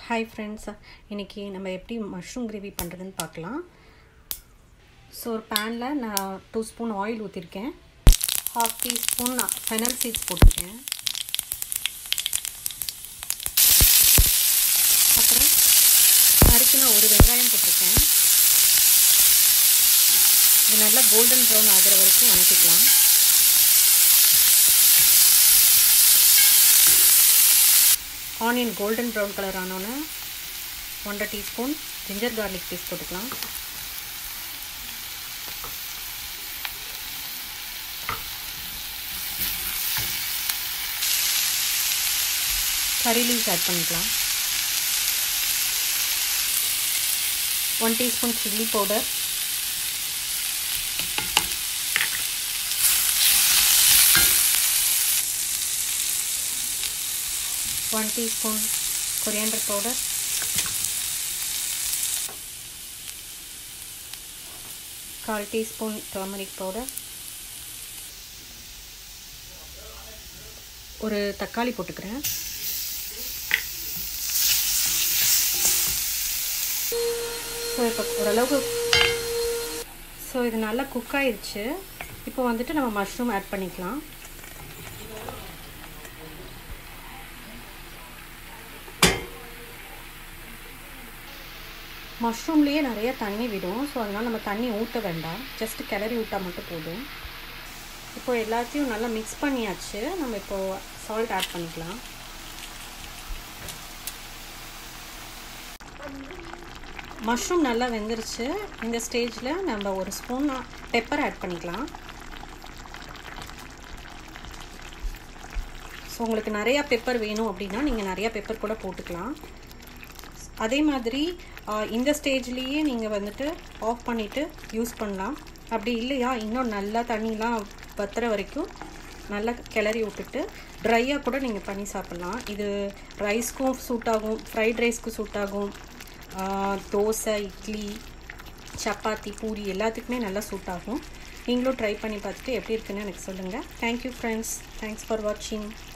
hi friends இன்றைக்கி நம்ம எப்படி மஷ்ரூம் கிரேவி பண்ணுறதுன்னு பார்க்கலாம் ஸோ ஒரு பேனில் நான் டூ ஸ்பூன் ஆயில் ஊற்றிருக்கேன் ஹாஃப் டீஸ்பூன் ஃபெனல் சீட்ஸ் போட்டிருக்கேன் அப்புறம் நறுக்கின ஒரு வெங்காயம் போட்டிருக்கேன் இது நல்லா கோல்டன் ப்ரௌன் ஆகிற வரைக்கும் வணக்கிக்கலாம் ஆனியன் கோல்டன் ப்ரௌன் கலர் ஆனோன்னே ஒன்றரை டீஸ்பூன் ஜிஞ்சர் கார்லிக் பீஸ் போட்டுக்கலாம் கறி லீவ்ஸ் ஆட் பண்ணிக்கலாம் one teaspoon chilli powder one teaspoon coriander powder கால் டீஸ்பூன் டர்மரிக் பவுடர் ஒரு தக்காளி போட்டுக்கிறேன் ஸோ இப்போ ஓரளவுக்கு ஸோ இது நல்லா குக் ஆயிடுச்சு இப்போ வந்துட்டு நம்ம மஷ்ரூம் ஆட் பண்ணிக்கலாம் மஷ்ரூம்லேயே நிறைய தண்ணி விடும் ஸோ அதனால் நம்ம தண்ணி ஊற்ற வேண்டாம் ஜஸ்ட் கிளறி விட்டால் மட்டும் போதும் இப்போ எல்லாத்தையும் நல்லா மிக்ஸ் பண்ணியாச்சு நம்ம இப்போது சால்ட் ஆட் பண்ணிக்கலாம் மஷ்ரூம் நல்லா வெந்துருச்சு இந்த ஸ்டேஜில் நம்ம ஒரு ஸ்பூன் பெப்பர் ஆட் பண்ணிக்கலாம் ஸோ உங்களுக்கு நிறையா பெப்பர் வேணும் அப்படின்னா நீங்கள் நிறையா பெப்பர் கூட போட்டுக்கலாம் அதே மாதிரி இந்த ஸ்டேஜ்லேயே நீங்கள் வந்துட்டு ஆஃப் பண்ணிவிட்டு யூஸ் பண்ணலாம் அப்படி இல்லையா இன்னும் நல்லா தண்ணிலாம் வத்துற வரைக்கும் நல்லா கிளறி விட்டுட்டு ட்ரையாக கூட நீங்கள் பண்ணி சாப்பிட்லாம் இது ரைஸ்க்கும் சூட் ஆகும் ஃப்ரைட் ரைஸ்க்கு சூட் ஆகும் தோசை இட்லி சப்பாத்தி பூரி எல்லாத்துக்குமே நல்லா சூட் ஆகும் நீங்களும் ட்ரை பண்ணி பார்த்துட்டு எப்படி இருக்குன்னு எனக்கு சொல்லுங்கள் தேங்க்யூ ஃப்ரெண்ட்ஸ் தேங்க்ஸ் ஃபார் வாட்சிங்